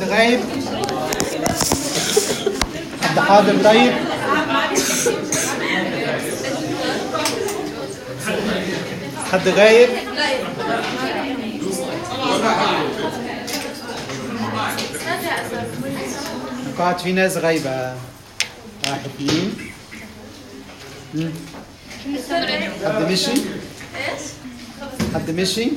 غايب حد حاضر طيب حد غايب قاعد في ناس غايبة واحد اثنين مم. حد مشي؟ حد مشي؟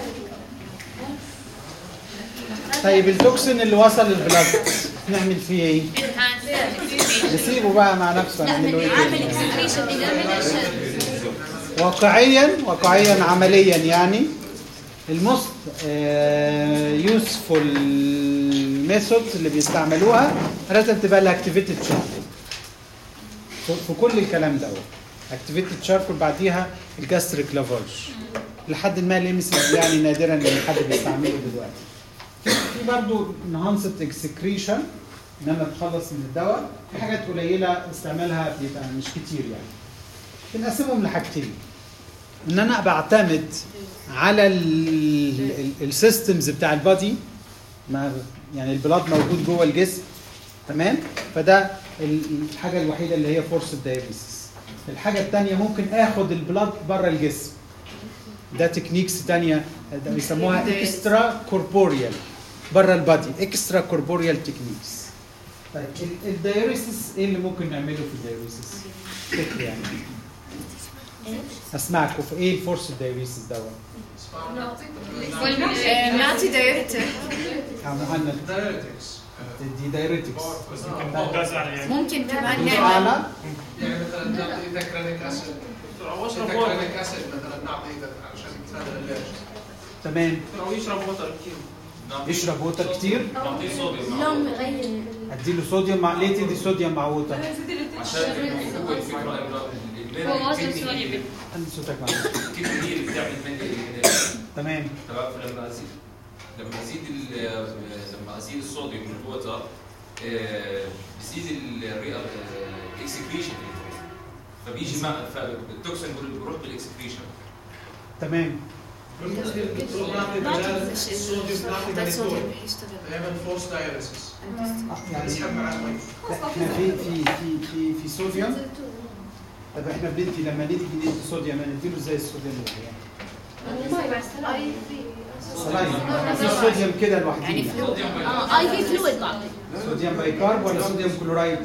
طيب التوكسين اللي وصل البلاد نعمل فيه ايه؟ نسيبه بقى مع نفسه نعمله ايه عامل تاني؟ اكسكريشن اكزامينشن واقعيا واقعيا عمليا يعني الموست يوسفول ميثودز اللي بيستعملوها لازم تبقى الاكتيفيتد شاركل في كل الكلام دوت اكتيفيتد شاركل بعديها الجاستريك لافاج لحد ما ليمسز يعني نادرا ان حد بيستعمله دلوقتي في برضه انهانسد اكسكريشن ان انا اتخلص من الدواء في حاجات قليله استعمالها بيبقى مش كتير يعني بنقسمهم لحاجتين ان انا بعتمد على السيستمز بتاع البادي ما يعني البلاد موجود جوه الجسم تمام فده ال- الحاجه الوحيده اللي هي فورس الدايابيسيس الحاجه الثانيه ممكن اخد البلاد بره الجسم ده تكنيكس تانية ده بيسموها اكسترا كوربوريال بره البادي اكسترا كوربوريال تكنيكس طيب ال- الدايوريسيس ايه اللي ممكن نعمله في الدايوريسيس؟ فكر يعني اسمعكم في ايه الفورس الدايوريسيس دوت؟ نعطي دايركتور يا مهند دايريتكس دي دايريتكس ممكن كمان دوز نعمل اعلى يعني مثلا نعطي اذا كرونيك اسيد اذا كرونيك اسيد مثلا نعطي اذا عشان يتفادى الالرجي تمام او يشرب وتر كتير يشرب ووتر كتير نعطيه صوديوم لون مغير اديله صوديوم مع ليه تدي صوديوم مع ووتر؟ عشان هو الفكره انه هو وزن الكدني- صوديوم. عندي صوتك معلش الكدني هي اللي بتعمل مني تمام تمام فلما ازيد لما ازيد ال- لما ازيد الصوديوم من الوتر آه، بزيد الاكسكريشن فبيجي مع فالتوكسين بيروح بالاكسكريشن تمام بالنسبه للدكتور نعطي بدال الصوديوم نعطي مانيتول يعمل فورس دايريسيس آه، يعني يسحب مع المي لا، احنا في في في في في صوديوم طب احنا بندي لما ندي ندي صوديوم نديله زي الصوديوم الوحيد سلايم في صوديوم كده لوحده يعني يعني فلويد اه اي في فلويد بعطي صوديوم بايكارب ولا صوديوم كلورايد؟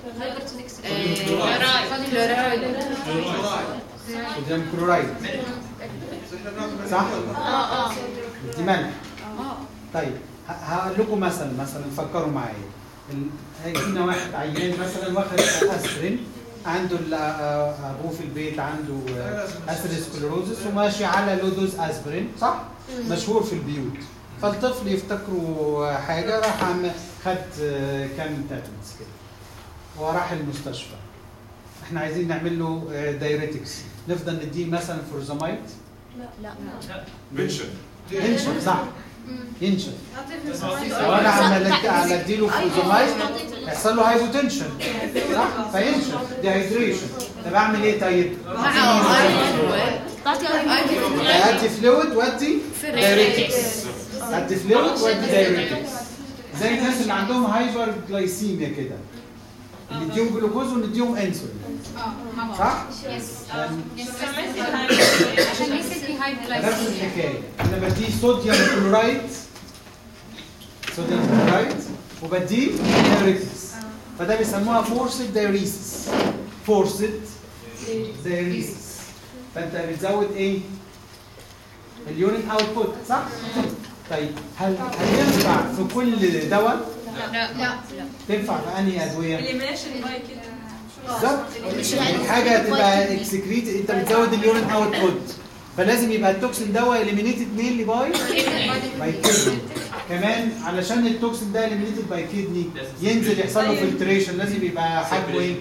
كلورايد صوديوم كلورايد صح؟ اه اه دي ملح طيب ه- هقول لكم مثلا مثلا فكروا معايا ال- هيجينا واحد عيان مثلا واخد اسبرين عنده ال- آه، ابوه في البيت عنده اسيروسكلروزس وماشي على لودوز اسبرين صح؟ مشهور في البيوت فالطفل يفتكروا حاجه راح عم خد آه، كام تابلتس كده وراح المستشفى احنا عايزين نعمل له دايريتكس نفضل نديه مثلا فورزامايد لا بنشن ينشف صح ينشف لو انا عمال عمال اديله فوزومايد يحصل له هايبوتنشن صح فينشف دي هيدريشن طب اعمل ايه طيب؟ تعطي اي في ادي فلويد وادي دايريتكس ادي فلويد وادي دايريتكس زي الناس اللي عندهم هايبر جلايسيميا كده نديهم جلوكوز ونديهم انسولين صح؟ يعني عشان يصير في هاي نفس الحكايه انا بديه صوديوم كلورايد صوديوم كلورايد وبديه دايريتكس فده بيسموها فورسد دايريسيس فورسد دايريسيس فانت بتزود ايه؟ اليورين اوتبوت صح؟ طيب هل هل ينفع في كل دواء؟ لا لا تنفع في انهي ادويه؟ اللي ماشي باي كده بالظبط الحاجه تبقى اكسكريت انت بتزود اليورين اوتبوت فلازم يبقى التوكسين ده اليمينيتد مينلي باي باي كدني كمان علشان التوكسين ده اليمينيتد باي كدني ينزل يحصل له فلتريشن لازم يبقى حجمه ايه؟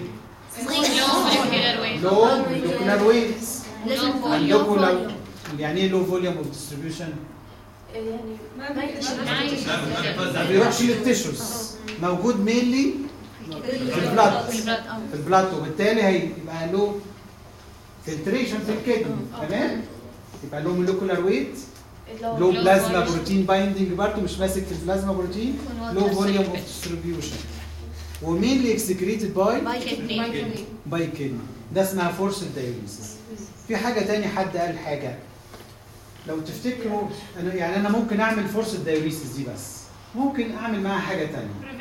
لو مولكيولار ويتس لازم عندكم لو يعني ايه لو فوليوم اوف ديستريبيوشن؟ ما بيقدرش ما بيروحش للتيشوز موجود مينلي في البلاد في البلاد وبالتالي هيبقى له فلتريشن في الكدني تمام يبقى له مولكيولار ويت لو بلازما بروتين بايندنج برضه مش ماسك في البلازما بروتين لو فوليوم اوف ديستريبيوشن ومين اللي اكسكريتد باي باي كدني ده اسمها فورس دايوريسيس في حاجه تاني حد قال حاجه لو تفتكروا انا يعني انا ممكن اعمل فورس دايوريسيس دي بس ممكن اعمل معاها حاجه تانية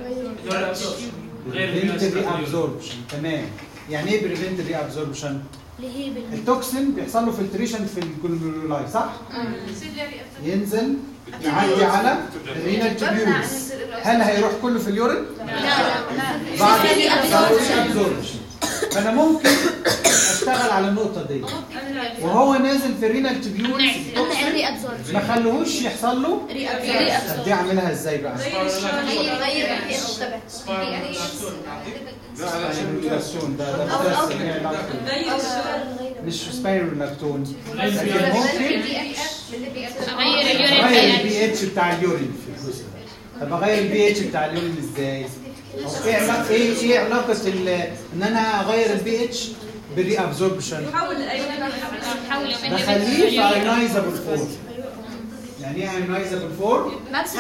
بريفنتري ابزوربشن تمام يعني ايه بريفنتري ابزوربشن التوكسين بيحصل له فلتريشن في الجلولاي صح ينزل يعدي على الرينال تيبيولز هل هيروح كله في اليورين بعد ابزوربشن فانا ممكن اشتغل على النقطه دي وهو نازل في الرينال تيبيولز التوكسين ما خلوهوش يحصل له طب دي اعملها ازاي بقى سبايرولاسيون ده ده بس ليه علاقة. مش سبايرولاكتون لكن ممكن اغير اليورين اغير بي البي اتش بتاع اليورين في الجزء ده طب اغير البي اتش بتاع اليورين ازاي؟ أو ايه علاقه ايه ايه علاقه ال- ان انا اغير البي اتش بالري ابزوربشن حول ايوه حاول بخليه في ايونايزابل فورم يعني ايه ايونايزابل فورم؟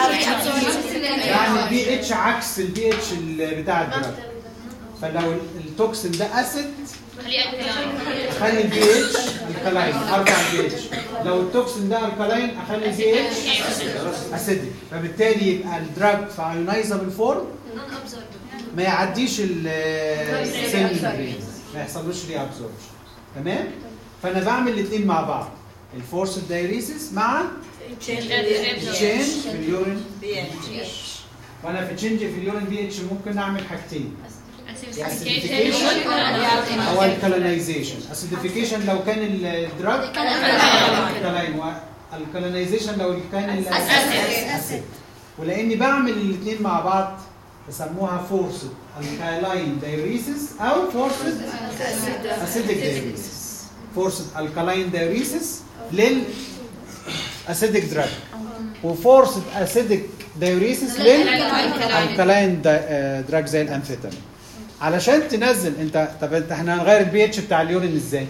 يعني البي اتش عكس البي اتش بتاع الدراج فلو التوكسين ده اسيد خليه الكلاين اخلي البي اتش الكلاين ارفع البي اتش لو التوكسين ده الكلاين اخلي البي اتش اسيدك فبالتالي يبقى الدراج في ايونايزابل فورم ما يعديش السيل ما يحصلوش ري ابزوربشن تمام فانا بعمل الاثنين مع بعض الفورس دايريسيس مع تشينج في اليورين وانا في تشينج في اليورين بي اتش ممكن اعمل حاجتين acidification او الكالينايزيشن acidification لو كان الدراج الكلاين والكالينايزيشن لو كان الاسيد ولاني بعمل الاثنين مع بعض بسموها فورسد الكالاين دايريسيس او فورسد اسيدك دايريسيس فورسد الكالاين دايريسيس لل اسيدك دراج وفورسد اسيدك دايوريسيس للالكالاين دراج زي الانفيتامين علشان تنزل انت طب انت احنا هنغير البي اتش بتاع اليورين ازاي؟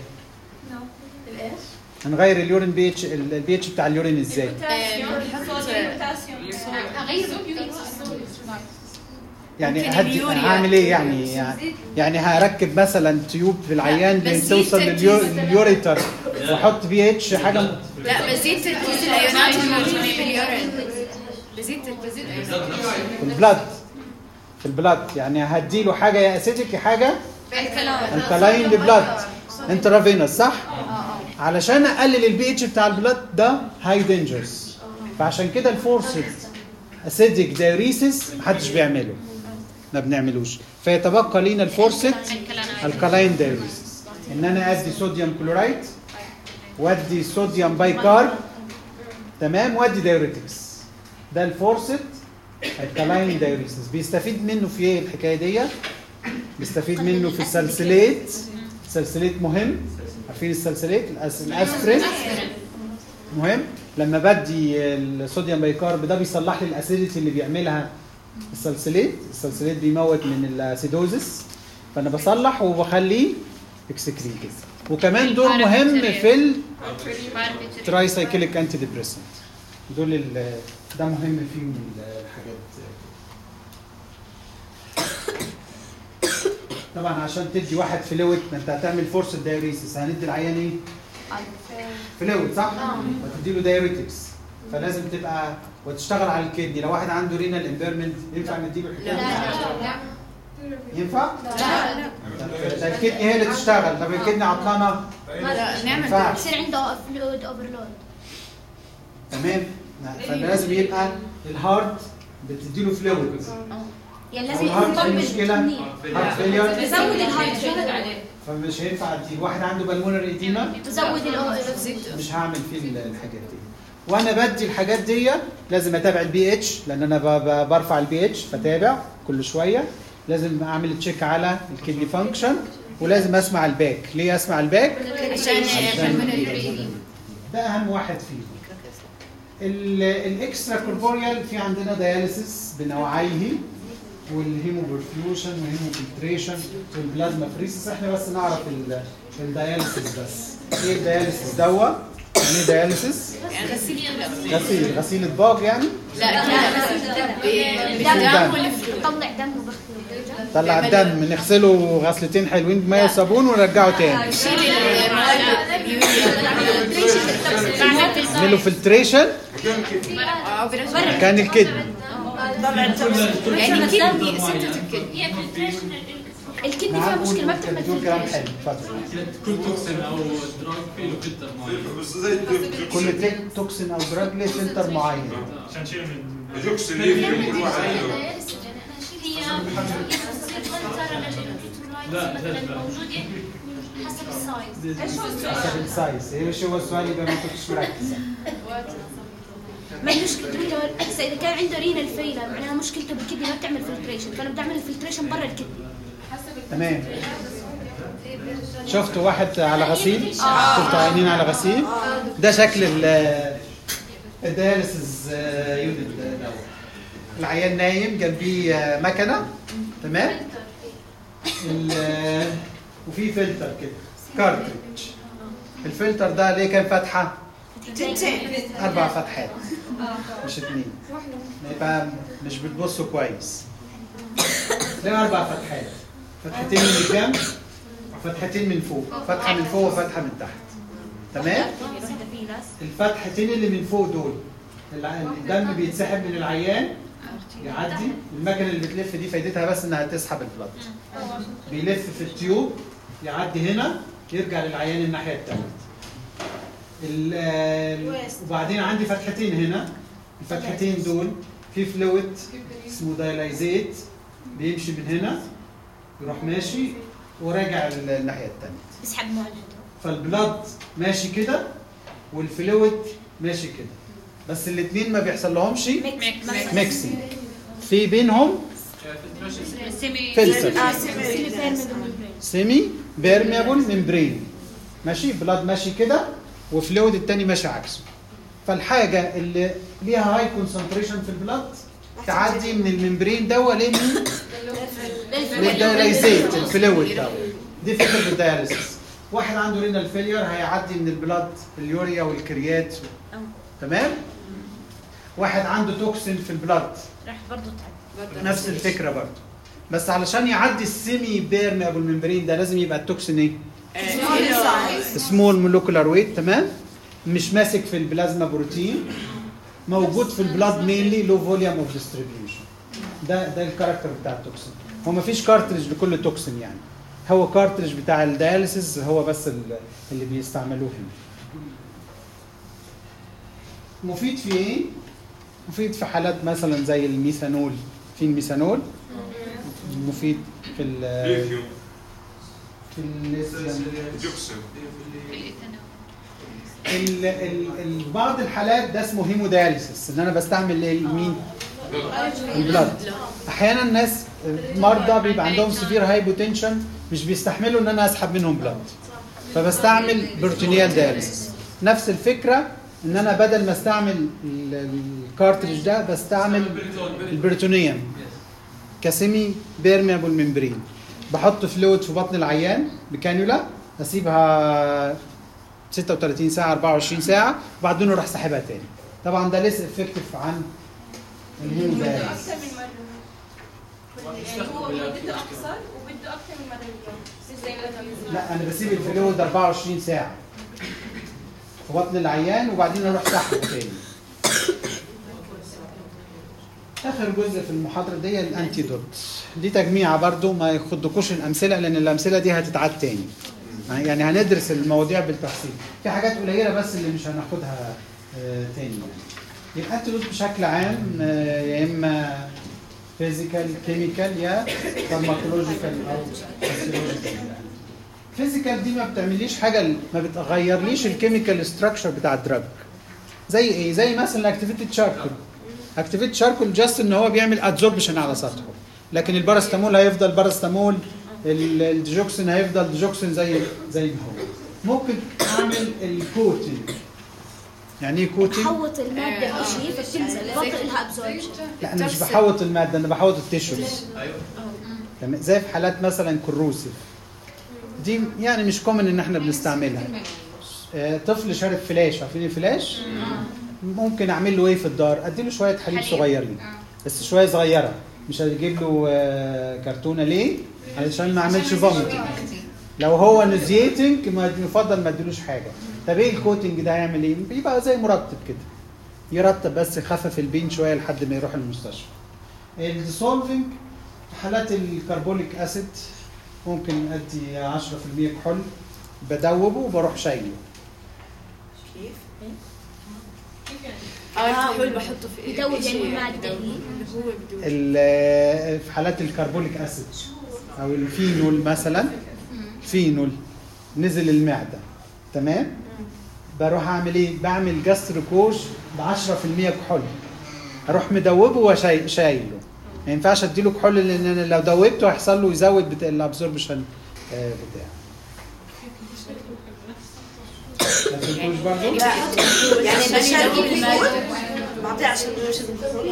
هنغير اليورين بي اتش البي اتش بتاع اليورين ازاي؟ يعني هدي هعمل ايه يعني يعني- يعني هركب مثلا تيوب في العيان بس توصل دي لليو- تركيز- لليوريتر واحط بي اتش حاجه لا بزيد تركيز الايونات الموجود في اليورين بزيد تركيز الايونات في البلاد في البلاد يعني هديله حاجه يا اسيتيك يا حاجه الكلاين لبلاد انترافينوس صح؟ علشان اقلل البي اتش بتاع البلاد ده هاي دينجرز فعشان كده الفورسد اسيديك دايوريسيس محدش بيعمله ما بنعملوش فيتبقى لينا الفورسد الكلاين دايوريسيس ان انا ادي صوديوم كلورايد وادي صوديوم بايكارب تمام وادي دايوريتكس ده الفورسد الكلاين دايوريسيس بيستفيد منه في ايه الحكايه دي بيستفيد منه في السلسلات سلسلات مهم عارفين السلسلات الأس- الاسبرين مهم لما بدي الصوديوم بايكارب ده بيصلح لي الاسيديتي اللي بيعملها السلسلات السلسلات بيموت من الاسيدوزس فانا بصلح وبخليه اكسكريتد وكمان دور مهم في التراي سايكليك انتي ديبريسنت دول ال- ده مهم فيهم الحاجات طبعا عشان تدي واحد فلويد ما انت هتعمل فورس دايوريسيس هندي العيان ايه؟ فلويد صح؟ وتدي له دايوريتكس فلازم تبقى وتشتغل على الكدني لو واحد عنده رينال امبيرمنت ينفع نديله الحكايه دي؟ ينفع؟ ده الكدني هي اللي تشتغل طب الكدني عطلانه لا نعمل ينفعش يصير عنده فلويد اوفرلود تمام فلازم يبقى الهارت بتديله فلويد يعني لازم الهارت في مشكله هارت فيلير بزود الهايدروجين فمش هينفع اديه واحد عنده بالمونر ايديما تزود الاوكسيد مش هعمل فيه ال- الحاجات دي وانا بدي الحاجات دي لازم اتابع البي اتش لان انا ب- ب- برفع البي اتش فتابع كل شويه لازم اعمل تشيك على الكدني فانكشن ولازم اسمع الباك ليه اسمع الباك عشان ده اهم واحد فيهم ال- الاكسترا كوربوريال في عندنا دياليسيس بنوعيه والهيموبرفيوشن والهيموفلتريشن والبلازما فريسيس احنا بس نعرف ال- الدياليسيس بس ايه الدياليسيس دوا يعني دياليسيس يعني غسيل كده غسيل غسيل اطباق يعني لا لا بالدم والفلويد طلع دم وبخله طلع الدم نغسله غسلتين حلوين بميه وصابون ونرجعه تاني شيل المواد نعمله فلتريشن اه برجع كان الكدب يعني كدني ستة الكدني هي فلتريشن الكدني فيها نعم مشكله ما قول بتعمل بتقول كلام فلتريشن حلو اتفضل كل توكسين او دراج فيه له فلتر معين بس زي الدكتور كل تك توكسين او دراج ليه فلتر معين عشان شيء من الجوكس اللي يفرق كل واحد عنده هي لا، لا، لا. موجودة حسب السايز حسب السايز ايه مش هو السؤال يبقى ما كنتش مركز ما هي مشكلته هسه اذا كان عنده رينال فيلر معناها مشكلته بالكدني ما بتعمل فلتريشن فانا بدي اعمل الفلتريشن برا الكدني تمام شفتوا واحد على غسيل شفتوا عينين على غسيل ده شكل ال الدياليسيس يونت دوت العيان نايم جنبيه آه، مكنه تمام ال- وفي فلتر كده كارتريدج الفلتر ده ليه كام فتحه؟ اربع فتحات مش اتنين يبقى مش بتبصوا كويس ليه اربع فتحات فتحتين من الجنب وفتحتين من فوق فتحه من فوق وفتحه من تحت تمام الفتحتين اللي من فوق دول الع- الدم بيتسحب من العيان يعدي المكنه اللي بتلف دي فايدتها بس انها تسحب البلد بيلف في التيوب يعدي هنا يرجع للعيان الناحيه الثانيه ال- آه، وبعدين عندي فتحتين هنا الفتحتين دول في فلويد اسمه دايلايزيت بيمشي من هنا يروح ماشي وراجع ال- الناحيه الثانيه بسحب معه فالبلاد ماشي كده والفلويد ماشي كده بس الاثنين ما بيحصل لهمش ميكسينج في بينهم سيمي فلتر سيمي سيمي بيرميبل ممبرين ماشي بلاد ماشي كده وفلويد التاني ماشي عكسه فالحاجه اللي ليها هاي كونسنتريشن في البلاد تعدي من الممبرين ده لمين؟ للدايليزيت الفلويد ده دي فكره الدياليسيس واحد عنده رينال فيلير هيعدي من البلاد اليوريا والكريات تمام واحد عنده توكسين في البلاد راح برضه نفس الفكره برضه بس علشان يعدي السيمي بيرميبل ممبرين ده لازم يبقى التوكسين ايه؟ سمول مولكولار ويت تمام مش ماسك في البلازما بروتين موجود في البلاد مينلي لو فوليوم اوف ديستريبيوشن ده ده الكاركتر بتاع التوكسين هو ما فيش كارتريج لكل توكسين يعني هو كارتريج بتاع الدياليسيس هو بس ال- اللي بيستعملوه هنا مفيد في ايه؟ مفيد في حالات مثلا زي الميثانول في الميثانول مفيد في ال ليثيوم في الليثيوم جوكسين ال ال ال بعض الحالات ده اسمه هيمودياليسيس ان انا بستعمل ايه مين البلد احيانا الناس مرضى بيبقى عندهم سيفير هايبوتنشن مش بيستحملوا ان انا اسحب منهم بلد فبستعمل بروتينيال دياليسيس نفس الفكره ان انا بدل ما استعمل ال- الكارتريج ده بستعمل البريتونيوم كسيمي بيرميبل ممبرين بحط فلويد في بطن العيان بكانيولا اسيبها 36 ساعه 24 ساعه وبعدين اروح ساحبها تاني طبعا ده لسه افكتيف عن الهيمودياليسيس اكثر من مره يعني هو مدته اقصر وبده اكثر من مره اليوم مش زي ما لا انا بسيب الفلويد 24 ساعه في بطن العيان وبعدين اروح سحبه تاني اخر جزء في المحاضره دي الانتيدوت دي تجميعه برضو ما يخضكوش الامثله لان الامثله دي هتتعاد تاني يعني هندرس المواضيع بالتفصيل في حاجات قليله بس اللي مش هناخدها آه، تاني يعني الانتيدوت بشكل عام آه، يا اما فيزيكال كيميكال يا فارماكولوجيكال او فسيولوجيكال فيزيكال دي ما بتعمليش حاجه ما بتغيرليش الكيميكال ستراكشر بتاع الدراج زي ايه زي مثلا اكتيفيتد شاركول اكتيفيتد شاركول جاست ان هو بيعمل ادزوربشن على سطحه لكن البارستامول هيفضل بارستامول ال- الديجوكسين هيفضل ديجوكسين زي زي ما هو ممكن اعمل الكوتنج يعني ايه كوتنج حوط الماده بشيء فبتنزل بطل لها ابزوربشن لا انا مش بحوط الماده انا بحوط التيشوز تمام زي في حالات مثلا كروسيف دي يعني مش كومن ان احنا بنستعملها آه، طفل شارب فلاش عارفين الفلاش ممكن اعمل له ايه في الدار ادي له شويه حليب حليب. صغيرين بس شويه صغيره مش هجيب له آه، كرتونه ليه علشان ما اعملش فوميتنج لو هو نوزيتنج ما يفضل ما اديلوش حاجه طب ايه الكوتنج ده هيعمل ايه بيبقى زي مرطب كده يرطب بس يخفف البين شويه لحد ما يروح المستشفى الديسولفنج في حالات الكربونيك اسيد ممكن ادي 10% كحول بدوبه وبروح شايله كيف؟ اه الكحول بحطه في يدوب إشي يعني المادة. يدوب. اللي هو بدوب ال- في حالات الكربونيك اسيد او الفينول مثلا فينول نزل المعده تمام بروح اعمل ايه بعمل جاستريكوش ب 10% كحول اروح مدوبه وشايله ما ينفعش اديله كحول لان انا لو دوبته هيحصل له يزود بتاع الابزوربشن آه، بتاعه ما فهمتوش برضه؟ لا يعني عشان بشرب يدوب المادة. بعطيه عشان يشرب الكحول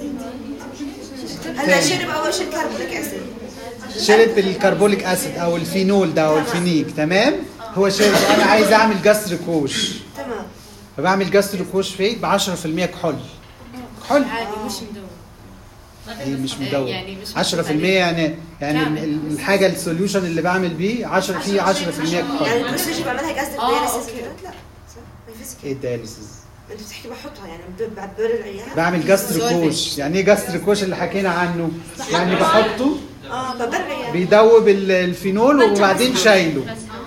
هلا شرب اول شيء كربونيك اسيد شرب الكربونيك اسيد او الفينول ده او الفينيك تمام هو شرب انا عايز اعمل جاستريكوش تمام فبعمل جاستريكوش فيه ب 10% كحول كحول عادي مش مدوب هي مش مدوب يعني مش 10% يعني يعني كامل. ال- الحاجه السوليوشن اللي بعمل بيه 10 فيه 10% يعني كحول البروسيجر بعملها جاستريك آه، دايليسيس أوكي. كده لا صح ما يفزك ايه الدياليسيس انت بتحكي بحطها يعني ب- بعبر العيال بعمل جاستريكوش يعني ايه جاستريكوش اللي حكينا عنه يعني بحطه اه بعبر العيال بيدوب ال- الفينول وبعدين شايله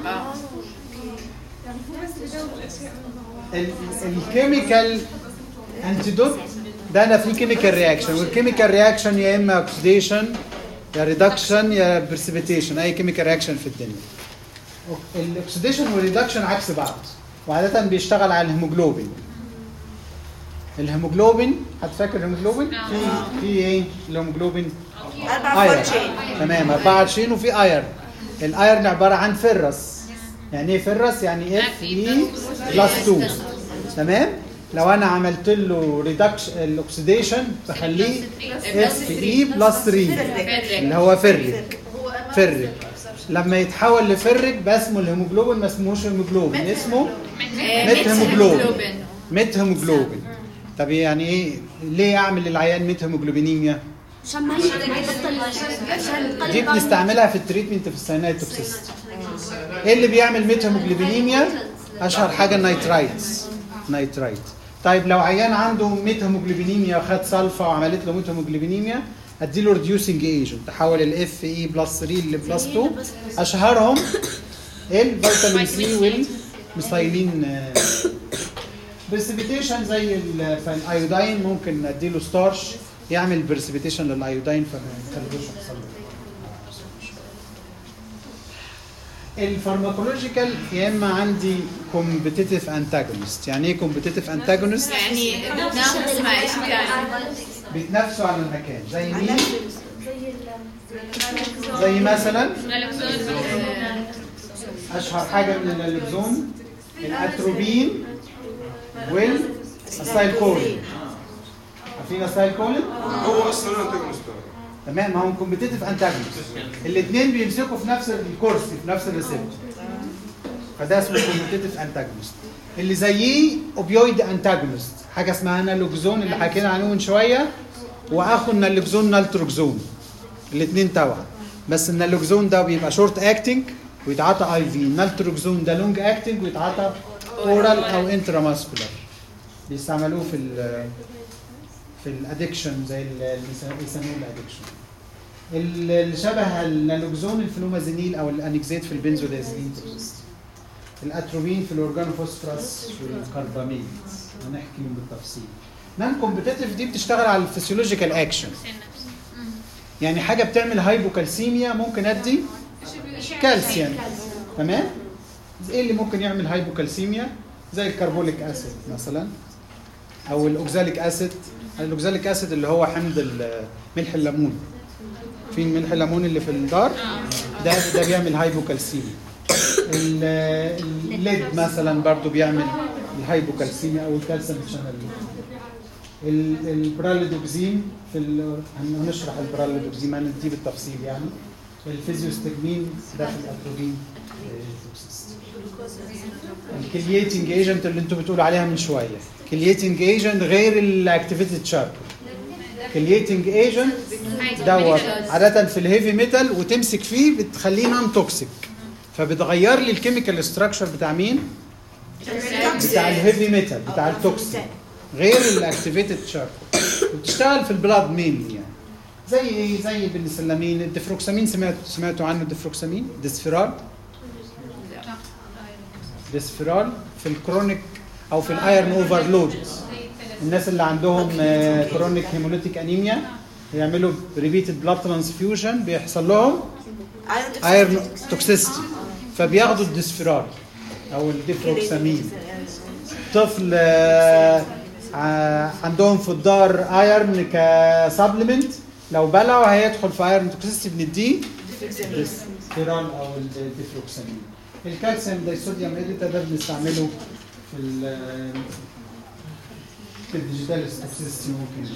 ال- الكيميكال انتيدوت ده انا في كيميكال رياكشن والكيميكال رياكشن يا اما اوكسيديشن يا ريدكشن يا برسبيتيشن اي كيميكال رياكشن في الدنيا الاكسيديشن والريدكشن عكس بعض وعاده بيشتغل على الهيموجلوبين الهيموجلوبين هتفكر الهيموجلوبين في في ايه الهيموجلوبين أربعة ايرن فورتشين تمام 24 وفي ايرن الايرن عباره عن فرس يعني ايه فرس يعني اف اي بلس 2 تمام لو انا عملت له ريدكشن الاكسيديشن بخليه اف اي بلس 3 اللي هو فرك فرك لما يتحول لفرك بقى اسمه الهيموجلوبين ما اسمهوش هيموجلوبين اسمه ميت هيموجلوبين ميت هيموجلوبين طب يعني ايه ليه اعمل للعيان ميت هيموجلوبينيميا عشان ما يبطل عشان القلب دي بنستعملها في التريتمنت في السينايد توكسيستي ايه اللي بيعمل ميتهيموجلوبينيميا اشهر حاجه النيترايتس نيترايت طيب لو عيان عنده ميتهيموجلوبينيميا وخد سلفا وعملت له ميتهيموجلوبينيميا اديله ريديوسنج ايجنت تحول الاف اي بلس 3 لبلس 2 اشهرهم الفيتامين سي والميثايلين برسبيتيشن زي ال- فالايودين ممكن اديله ستارش يعمل برسبيتيشن للايودين فما يخليهوش يحصل له الفارماكولوجيكال يا اما عندي كومبيتيتيف انتاجونست يعني ايه كومبيتيتيف انتاجونست يعني بتنافس مع ايش ثاني بيتنافسوا على المكان زي مين زي مثلا اشهر حاجه من الالكزون الاتروبين والاسايلكولين عارفين اسايلكولين هو اصلا انتاجونست تمام ما هم كومبيتيتيف انتاجونست الاثنين بيمسكوا في نفس الكرسي في نفس الريسبتور فده اسمه كومبيتيتيف انتاجونست اللي زيه اوبيويد انتاجونست حاجه اسمها نالوكزون اللي حكينا عنه من شويه واخو النالوكزون نالتروكزون الاثنين توأم بس النالوكزون ده بيبقى شورت اكتنج ويتعاطى اي في النالتروكزون ده لونج اكتنج ويتعاطى اورال او انتراماسكولار بيستعملوه في ال في الادكشن زي ال- الإيثانول ادكشن اللي شبه النالوكزون الفلومازينيل او الانكزيت في البنزودازيلين توكسيستي الاتروبين في الاورجانوفوسفورس والكرباميد هنحكيهم بالتفصيل نان كومبيتيتيف دي بتشتغل على الفسيولوجيكال اكشن يعني حاجه بتعمل هايبوكالسيميا ممكن ادي كالسيوم تمام ايه اللي ممكن يعمل هايبوكالسيميا زي الكربوليك اسيد مثلا او الاوكزاليك اسيد الاوكزاليك اسيد اللي هو حمض ال- ملح الليمون في ملح الليمون اللي في الدار ده ده بيعمل هايبوكالسيميا ال- الليد مثلا برضو بيعمل الهايبوكالسيميا او الكالسيوم شانل البراليدوكسين في ال- هنشرح البراليدوكسين هنديه بالتفصيل يعني الفيزيوستجمين ده في الاتروبين توكسيستي الكليتنج ايجنت اللي انتوا بتقولوا عليها من شويه كليتنج ايجنت غير الاكتيفيتد شارب كليتنج ايجنت دوت عاده في الهيفي ميتال وتمسك فيه بتخليه نون توكسيك فبتغير لي الكيميكال ستراكشر بتاع مين؟ بتاع الهيفي ميتال بتاع التوكسيك غير الاكتيفيتد شارب وبتشتغل في البلاد مين يعني زي ايه زي بالنسلامين الدفروكسامين سمعت سمعتوا عنه الدفروكسامين ديسفيرال ديسفيرال في الكرونيك او في الايرن اوفرلود الناس اللي عندهم كرونيك هيموليتيك انيميا يعملوا ريبيتد بلاد ترانسفيوجن بيحصل لهم ايرن توكسيستي فبياخدوا الديسفيرال او الديفروكسامين طفل آه، ع- عندهم في الدار ايرن كسبلمنت لو بلعوا هيدخل في ايرن توكسيستي بنديه ديسفيرال او الديفروكسامين الكالسيوم دايصوديوم اديتا ده بنستعمله في ال في الديجيتال توكسيستي ممكن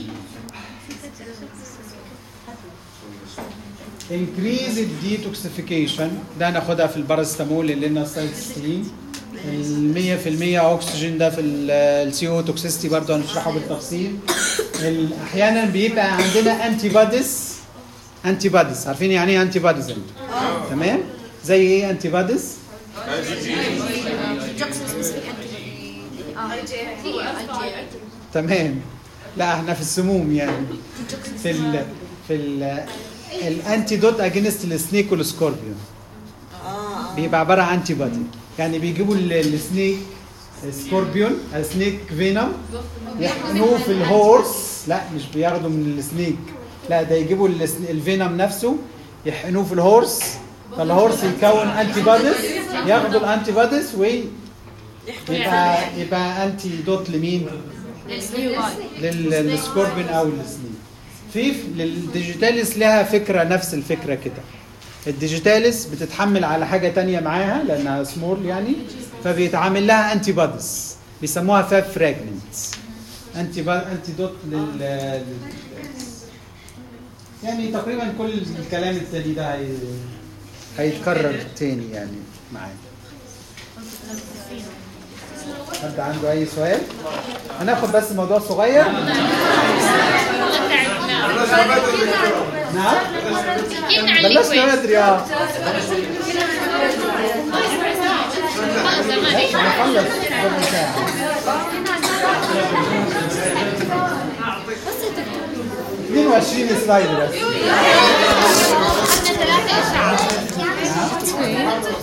increase detoxification ده هناخدها في الباراسيتامول اللي لنا السايتستين ال 100% اكسجين ده في السي او توكسيستي برضه هنشرحه بالتفصيل ال- احيانا بيبقى عندنا انتي بوديز انتي بوديز عارفين يعني ايه انتي بوديز انتوا تمام زي ايه انتي بوديز تمام لا احنا في السموم يعني في ال في ال الانتيدوت اجينست السنيك والسكوربيون بيبقى عباره عن انتي بودي يعني بيجيبوا ال- السنيك سكوربيون سنيك فينوم يحقنوه في الهورس لا مش بياخدوا من السنيك لا ده يجيبوا السن- الفينوم نفسه يحقنوه في الهورس فالهورس يكون انتي بوديز ياخدوا الانتي بوديز ويبقى يبقى انتي دوت لمين؟ لل- للسكوربين او السنيك في للديجيتاليس لها فكره نفس الفكره كده الديجيتاليس بتتحمل على حاجه تانية معاها لانها سمول يعني فبيتعامل لها انتي بوديز بيسموها فاب فراجمنتس انتي انتي دوت لل لل- يعني تقريبا كل الكلام التاني ده هي... هيتكرر تاني يعني معانا حد عنده اي سؤال هناخد بس موضوع صغير نعم بلشنا بدري اه هنخلص ربع ساعة 22 سلايد بس